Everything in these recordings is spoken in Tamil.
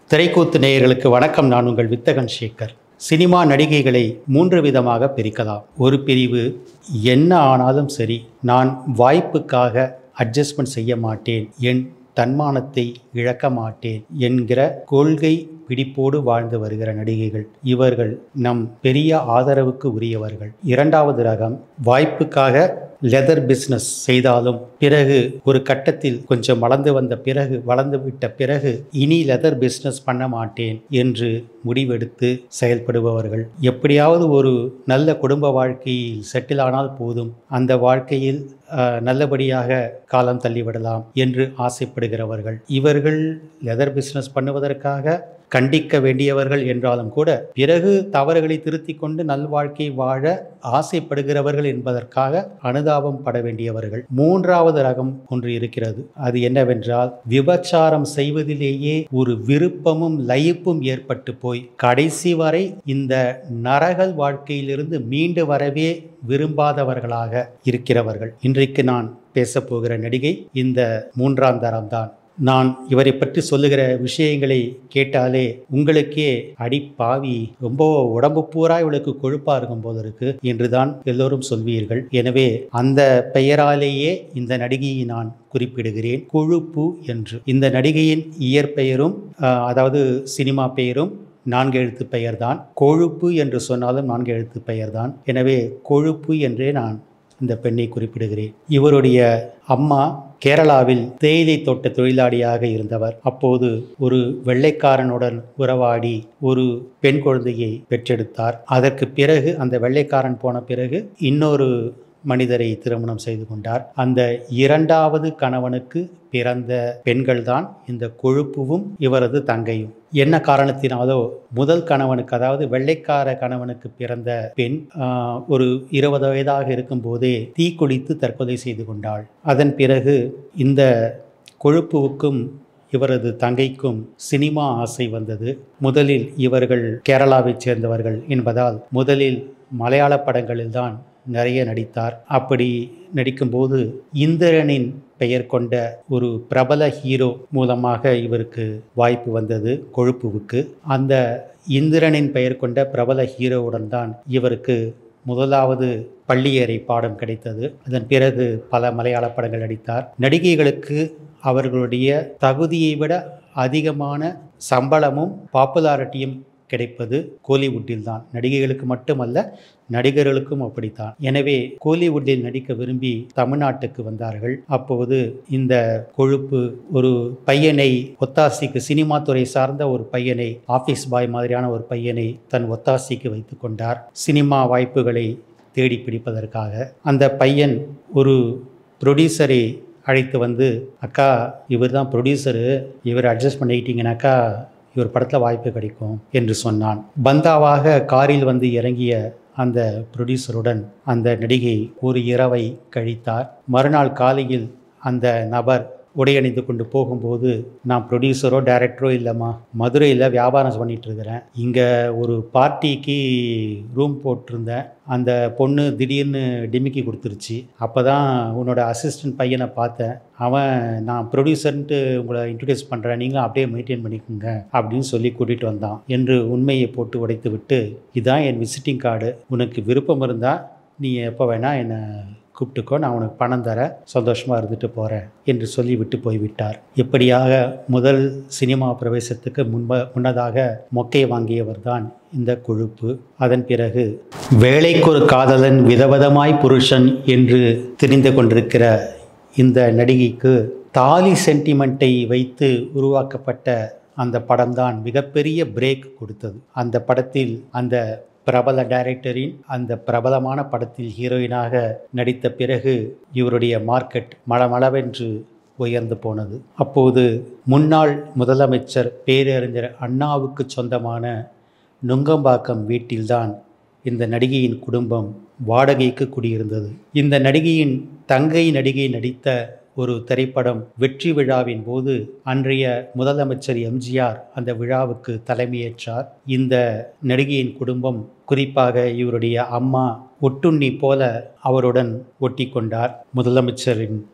திரைக்கூத்து நேயர்களுக்கு வணக்கம் நான் உங்கள் வித்தகன் சேகர் சினிமா நடிகைகளை மூன்று விதமாக பிரிக்கலாம் ஒரு பிரிவு என்ன ஆனாலும் சரி நான் வாய்ப்புக்காக அட்ஜஸ்ட்மெண்ட் செய்ய மாட்டேன் என் தன்மானத்தை இழக்க மாட்டேன் என்கிற கொள்கை பிடிப்போடு வாழ்ந்து வருகிற நடிகைகள் இவர்கள் நம் பெரிய ஆதரவுக்கு உரியவர்கள் இரண்டாவது ரகம் வாய்ப்புக்காக லெதர் பிஸ்னஸ் செய்தாலும் பிறகு ஒரு கட்டத்தில் கொஞ்சம் வளர்ந்து வந்த பிறகு வளர்ந்து விட்ட பிறகு இனி லெதர் பிஸ்னஸ் பண்ண மாட்டேன் என்று முடிவெடுத்து செயல்படுபவர்கள் எப்படியாவது ஒரு நல்ல குடும்ப வாழ்க்கையில் செட்டில் ஆனால் போதும் அந்த வாழ்க்கையில் அஹ், நல்லபடியாக காலம் தள்ளிவிடலாம் என்று ஆசைப்படுகிறவர்கள் இவர்கள் லெதர் பிஸ்னஸ் பண்ணுவதற்காக கண்டிக்க வேண்டியவர்கள் என்றாலும் கூட பிறகு தவறுகளை திருத்திக் கொண்டு நல்வாழ்க்கை வாழ ஆசைப்படுகிறவர்கள் என்பதற்காக அனுதாபம் பட வேண்டியவர்கள் மூன்றாவது ரகம் ஒன்று இருக்கிறது அது என்னவென்றால் விபச்சாரம் செய்வதிலேயே ஒரு விருப்பமும் லயிப்பும் ஏற்பட்டு போய் கடைசி வரை இந்த நரகல் வாழ்க்கையிலிருந்து மீண்டு வரவே விரும்பாதவர்களாக இருக்கிறவர்கள் இன்றைக்கு நான் பேசப்போகிற நடிகை இந்த மூன்றாம் தரம்தான் நான் இவரை பற்றி சொல்லுகிற விஷயங்களை கேட்டாலே உங்களுக்கே அடி பாவி ரொம்ப உடம்பு பூரா இவளுக்கு கொழுப்பா இருக்கும் போது இருக்கு என்றுதான் எல்லோரும் சொல்வீர்கள் எனவே அந்த பெயராலேயே இந்த நடிகையை நான் குறிப்பிடுகிறேன் கொழுப்பு என்று இந்த நடிகையின் இயற்பெயரும் அஹ், அதாவது சினிமா பெயரும் நான்கு எழுத்து பெயர்தான் கொழுப்பு என்று சொன்னாலும் நான்கு எழுத்து பெயர்தான் எனவே கொழுப்பு என்றே நான் இந்த பெண்ணை குறிப்பிடுகிறேன் இவருடைய அம்மா கேரளாவில் தேயிலை தோட்ட தொழிலாளியாக இருந்தவர் அப்போது ஒரு வெள்ளைக்காரனுடன் உறவாடி ஒரு பெண் குழந்தையை பெற்றெடுத்தார் அதற்கு பிறகு அந்த வெள்ளைக்காரன் போன பிறகு இன்னொரு மனிதரை திருமணம் செய்து கொண்டார் அந்த இரண்டாவது கணவனுக்கு பிறந்த பெண்கள்தான் இந்த கொழுப்புவும் இவரது தங்கையும் என்ன காரணத்தினாலோ முதல் கணவனுக்கு அதாவது வெள்ளைக்கார கணவனுக்கு பிறந்த பெண் ஆஹ், ஒரு இருபது வயதாக இருக்கும்போதே தீக்குளித்து தற்கொலை செய்து கொண்டாள் அதன் பிறகு இந்த கொழுப்புவுக்கும் இவரது தங்கைக்கும் சினிமா ஆசை வந்தது முதலில் இவர்கள் கேரளாவைச் சேர்ந்தவர்கள் என்பதால் முதலில் மலையாள படங்களில்தான் நிறைய நடித்தார் அப்படி நடிக்கும்போது இந்திரனின் பெயர் கொண்ட ஒரு பிரபல ஹீரோ மூலமாக இவருக்கு வாய்ப்பு வந்தது கொழுப்புவுக்கு அந்த இந்திரனின் பெயர் கொண்ட பிரபல ஹீரோவுடன் தான் இவருக்கு முதலாவது பள்ளியறை பாடம் கிடைத்தது அதன் பிறகு பல மலையாள படங்கள் நடித்தார் நடிகைகளுக்கு அவர்களுடைய தகுதியை விட அதிகமான சம்பளமும் பாப்புலாரிட்டியும் கிடைப்பது கோலிவுட்டில் தான் நடிகைகளுக்கு மட்டுமல்ல நடிகர்களுக்கும் அப்படித்தான் எனவே கோலிவுட்டில் நடிக்க விரும்பி தமிழ்நாட்டுக்கு வந்தார்கள் அப்போது இந்த கொழுப்பு ஒரு பையனை ஒத்தாசிக்கு சினிமா துறை சார்ந்த ஒரு பையனை ஆஃபீஸ் பாய் மாதிரியான ஒரு பையனை தன் ஒத்தாசிக்கு வைத்து கொண்டார் சினிமா வாய்ப்புகளை தேடி பிடிப்பதற்காக அந்த பையன் ஒரு ப்ரொடியூசரை அழைத்து வந்து அக்கா இவர் தான் ப்ரொடியூசரு இவர் அட்ஜஸ்ட் பண்ணிக்கிட்டீங்கனாக்கா இவர் படத்தில் வாய்ப்பு கிடைக்கும் என்று சொன்னான் பந்தாவாக காரில் வந்து இறங்கிய அந்த ப்ரொடியூசருடன் அந்த நடிகை ஒரு இரவை கழித்தார் மறுநாள் காலையில் அந்த நபர் உடையணிந்து கொண்டு போகும்போது நான் ப்ரொடியூசரோ டைரக்டரோ இல்லைம்மா மதுரையில் வியாபாரம் பண்ணிட்டு இருக்கிறேன் இங்கே ஒரு பார்ட்டிக்கு ரூம் போட்டிருந்தேன் அந்த பொண்ணு திடீர்னு டிமிக்கி கொடுத்துருச்சு அப்போ தான் உன்னோட அசிஸ்டன்ட் பையனை பார்த்தேன் அவன் நான் ப்ரொடியூசர்ன்ட்டு உங்களை இன்ட்ரடியூஸ் பண்ணுறேன் நீங்களும் அப்படியே மெயின்டைன் பண்ணிக்கோங்க அப்படின்னு சொல்லி கூட்டிகிட்டு வந்தான் என்று உண்மையை போட்டு உடைத்து விட்டு இதான் என் விசிட்டிங் கார்டு உனக்கு விருப்பம் இருந்தால் நீ எப்போ வேணால் என்னை கூப்பிட்டுக்கோ நான் உனக்கு பணம் தரேன் சந்தோஷமாக இருந்துட்டு போகிறேன் என்று சொல்லி விட்டு போய்விட்டார் இப்படியாக முதல் சினிமா பிரவேசத்துக்கு முன்ப முன்னதாக மொக்கை வாங்கியவர் தான் இந்த கொழுப்பு அதன் பிறகு வேலைக்கொரு காதலன் விதவிதமாய் புருஷன் என்று தெரிந்து கொண்டிருக்கிற இந்த நடிகைக்கு தாலி சென்டிமெண்ட்டை வைத்து உருவாக்கப்பட்ட அந்த படம்தான் மிகப்பெரிய பிரேக் கொடுத்தது அந்த படத்தில் அந்த பிரபல டைரக்டரின் அந்த பிரபலமான படத்தில் ஹீரோயினாக நடித்த பிறகு இவருடைய மார்க்கெட் மளமளவென்று உயர்ந்து போனது அப்போது முன்னாள் முதலமைச்சர் பேரறிஞர் அண்ணாவுக்கு சொந்தமான நுங்கம்பாக்கம் வீட்டில்தான் இந்த நடிகையின் குடும்பம் வாடகைக்கு குடியிருந்தது இந்த நடிகையின் தங்கை நடிகை நடித்த ஒரு திரைப்படம் வெற்றி விழாவின் போது அன்றைய முதலமைச்சர் எம்ஜிஆர் அந்த விழாவுக்கு தலைமையேற்றார் இந்த நடிகையின் குடும்பம் குறிப்பாக இவருடைய அம்மா ஒட்டுண்ணி போல அவருடன் ஒட்டி கொண்டார் முதலமைச்சரின்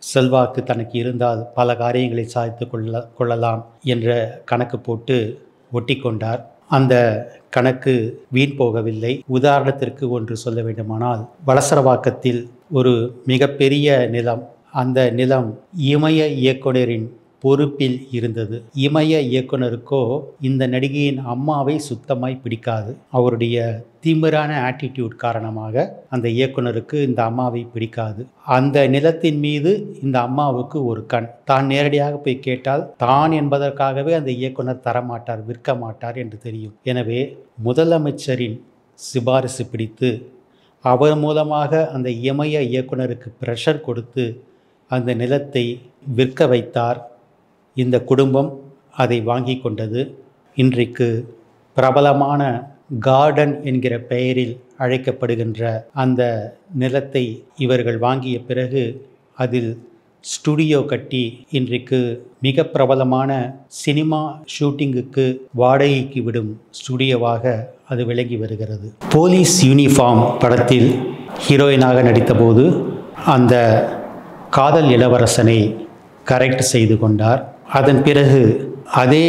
செல்வாக்கு தனக்கு இருந்தால் பல காரியங்களை சாதித்து கொள்ள கொள்ளலாம் என்ற கணக்கு போட்டு ஒட்டி கொண்டார் அந்த கணக்கு வீண் போகவில்லை உதாரணத்திற்கு ஒன்று சொல்ல வேண்டுமானால் வளசரவாக்கத்தில் ஒரு மிகப்பெரிய நிலம் அந்த நிலம் இமய இயக்குனரின் பொறுப்பில் இருந்தது இமய இயக்குனருக்கோ இந்த நடிகையின் அம்மாவை சுத்தமாய் பிடிக்காது அவருடைய திமிரான ஆட்டிடியூட் காரணமாக அந்த இயக்குனருக்கு இந்த அம்மாவை பிடிக்காது அந்த நிலத்தின் மீது இந்த அம்மாவுக்கு ஒரு கண் தான் நேரடியாக போய் கேட்டால் தான் என்பதற்காகவே அந்த இயக்குனர் தரமாட்டார் விற்க மாட்டார் என்று தெரியும் எனவே முதலமைச்சரின் சிபாரிசு பிடித்து அவர் மூலமாக அந்த இமய இயக்குனருக்கு ப்ரெஷர் கொடுத்து அந்த நிலத்தை விற்க வைத்தார் இந்த குடும்பம் அதை வாங்கி கொண்டது இன்றைக்கு பிரபலமான கார்டன் என்கிற பெயரில் அழைக்கப்படுகின்ற அந்த நிலத்தை இவர்கள் வாங்கிய பிறகு அதில் ஸ்டுடியோ கட்டி இன்றைக்கு மிக பிரபலமான சினிமா ஷூட்டிங்குக்கு வாடகைக்கு விடும் ஸ்டுடியோவாக அது விளங்கி வருகிறது போலீஸ் யூனிஃபார்ம் படத்தில் ஹீரோயினாக நடித்தபோது அந்த காதல் இளவரசனை கரெக்ட் செய்து கொண்டார் அதன் பிறகு அதே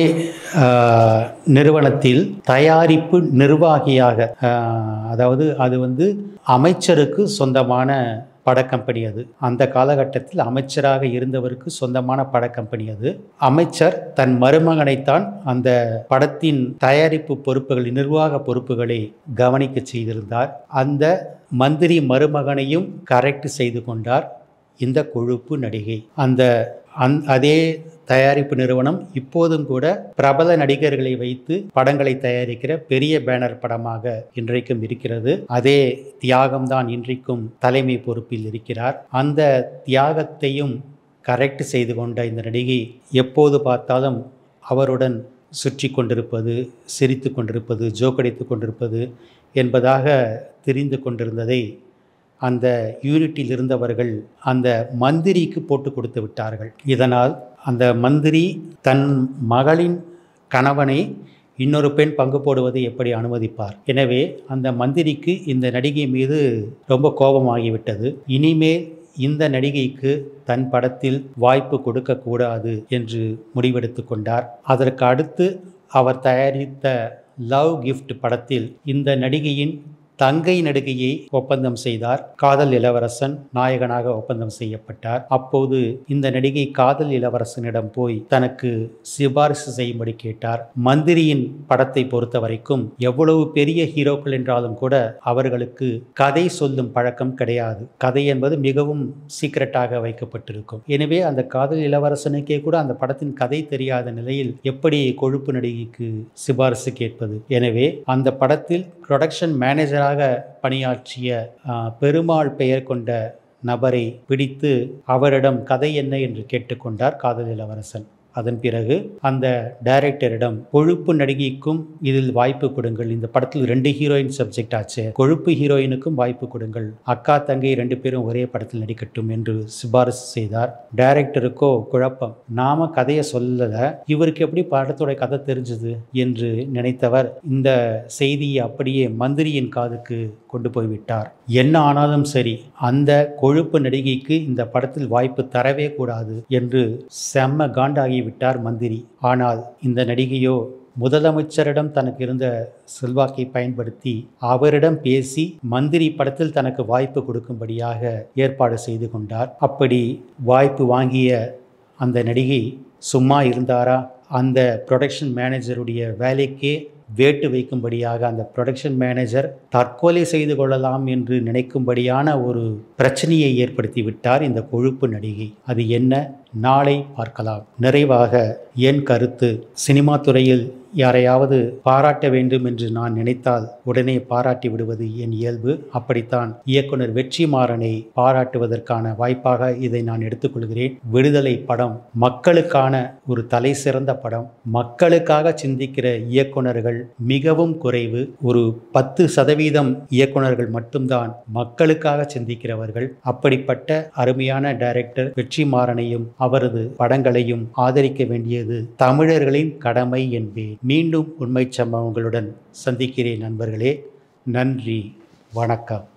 ஆஹ், நிறுவனத்தில் தயாரிப்பு நிர்வாகியாக ஆஹ், அதாவது அது வந்து அமைச்சருக்கு சொந்தமான படக்கம்பெனி அது அந்த காலகட்டத்தில் அமைச்சராக இருந்தவருக்கு சொந்தமான படக்கம்பெனி அது அமைச்சர் தன் மருமகனைத்தான் அந்த படத்தின் தயாரிப்பு பொறுப்புகள் நிர்வாக பொறுப்புகளை கவனிக்க செய்திருந்தார் அந்த மந்திரி மருமகனையும் கரெக்ட் செய்து கொண்டார் இந்த கொழுப்பு நடிகை அந்த அந் அதே தயாரிப்பு நிறுவனம் இப்போதும் கூட பிரபல நடிகர்களை வைத்து படங்களை தயாரிக்கிற பெரிய பேனர் படமாக இன்றைக்கும் இருக்கிறது அதே தியாகம்தான் இன்றைக்கும் தலைமை பொறுப்பில் இருக்கிறார் அந்த தியாகத்தையும் கரெக்ட் செய்து கொண்ட இந்த நடிகை எப்போது பார்த்தாலும் அவருடன் சுற்றி கொண்டிருப்பது சிரித்து கொண்டிருப்பது ஜோக்கடித்து கொண்டிருப்பது என்பதாக தெரிந்து கொண்டிருந்ததை அந்த யூனிட்டில் இருந்தவர்கள் அந்த மந்திரிக்கு போட்டு கொடுத்து விட்டார்கள் இதனால் அந்த மந்திரி தன் மகளின் கணவனை இன்னொரு பெண் பங்கு போடுவதை எப்படி அனுமதிப்பார் எனவே அந்த மந்திரிக்கு இந்த நடிகை மீது ரொம்ப கோபமாகிவிட்டது இனிமேல் இந்த நடிகைக்கு தன் படத்தில் வாய்ப்பு கொடுக்கக்கூடாது என்று முடிவெடுத்து கொண்டார் அதற்கு அடுத்து அவர் தயாரித்த லவ் கிஃப்ட் படத்தில் இந்த நடிகையின் தங்கை நடிகையை ஒப்பந்தம் செய்தார் காதல் இளவரசன் நாயகனாக ஒப்பந்தம் செய்யப்பட்டார் அப்போது இந்த நடிகை காதல் இளவரசனிடம் போய் தனக்கு சிபாரிசு செய்யும்படி கேட்டார் மந்திரியின் படத்தை பொறுத்த வரைக்கும் எவ்வளவு பெரிய ஹீரோக்கள் என்றாலும் கூட அவர்களுக்கு கதை சொல்லும் பழக்கம் கிடையாது கதை என்பது மிகவும் சீக்கிரட்டாக வைக்கப்பட்டிருக்கும் எனவே அந்த காதல் இளவரசனுக்கே கூட அந்த படத்தின் கதை தெரியாத நிலையில் எப்படி கொழுப்பு நடிகைக்கு சிபாரிசு கேட்பது எனவே அந்த படத்தில் ப்ரொடக்ஷன் மேனேஜராக பணியாற்றிய ஆ, பெருமாள் பெயர் கொண்ட நபரை பிடித்து அவரிடம் கதை என்ன என்று கேட்டுக்கொண்டார் காதல் இளவரசன் அதன் பிறகு அந்த டைரக்டரிடம் கொழுப்பு நடிகைக்கும் இதில் வாய்ப்பு கொடுங்கள் இந்த படத்தில் ரெண்டு ஹீரோயின் சப்ஜெக்ட் ஆச்சு கொழுப்பு ஹீரோயினுக்கும் வாய்ப்பு கொடுங்கள் அக்கா தங்கை ரெண்டு பேரும் ஒரே படத்தில் நடிக்கட்டும் என்று சிபாரிசு செய்தார் டைரக்டருக்கோ குழப்பம் நாம கதையை சொல்லல இவருக்கு எப்படி படத்தோட கதை தெரிஞ்சது என்று நினைத்தவர் இந்த செய்தியை அப்படியே மந்திரியின் காதுக்கு கொண்டு போய்விட்டார் என்ன ஆனாலும் சரி அந்த கொழுப்பு நடிகைக்கு இந்த படத்தில் வாய்ப்பு தரவே கூடாது என்று செம்ம காண்டாகி விட்டார் மந்திரி ஆனால் இந்த நடிகையோ முதலமைச்சரிடம் தனக்கு இருந்த செல்வாக்கை பயன்படுத்தி அவரிடம் பேசி மந்திரி படத்தில் தனக்கு வாய்ப்பு கொடுக்கும்படியாக ஏற்பாடு செய்து கொண்டார் அப்படி வாய்ப்பு வாங்கிய அந்த நடிகை சும்மா இருந்தாரா அந்த ப்ரொடக்ஷன் மேனேஜருடைய வேலைக்கே வேட்டு வைக்கும்படியாக அந்த ப்ரொடக்ஷன் மேனேஜர் தற்கொலை செய்து கொள்ளலாம் என்று நினைக்கும்படியான ஒரு பிரச்சனையை ஏற்படுத்தி விட்டார் இந்த கொழுப்பு நடிகை அது என்ன நாளை பார்க்கலாம் நிறைவாக என் கருத்து சினிமா துறையில் யாரையாவது பாராட்ட வேண்டும் என்று நான் நினைத்தால் உடனே பாராட்டி விடுவது என் இயல்பு அப்படித்தான் இயக்குனர் வெற்றிமாறனை பாராட்டுவதற்கான வாய்ப்பாக இதை நான் எடுத்துக்கொள்கிறேன் விடுதலை படம் மக்களுக்கான ஒரு தலை சிறந்த படம் மக்களுக்காக சிந்திக்கிற இயக்குனர்கள் மிகவும் குறைவு ஒரு பத்து சதவீதம் இயக்குனர்கள் மட்டும்தான் மக்களுக்காக சிந்திக்கிறவர்கள் அப்படிப்பட்ட அருமையான டைரக்டர் வெற்றிமாறனையும் அவரது படங்களையும் ஆதரிக்க வேண்டியது தமிழர்களின் கடமை என்பேன் மீண்டும் உண்மைச் சம்பவங்களுடன் சந்திக்கிறேன் நண்பர்களே நன்றி வணக்கம்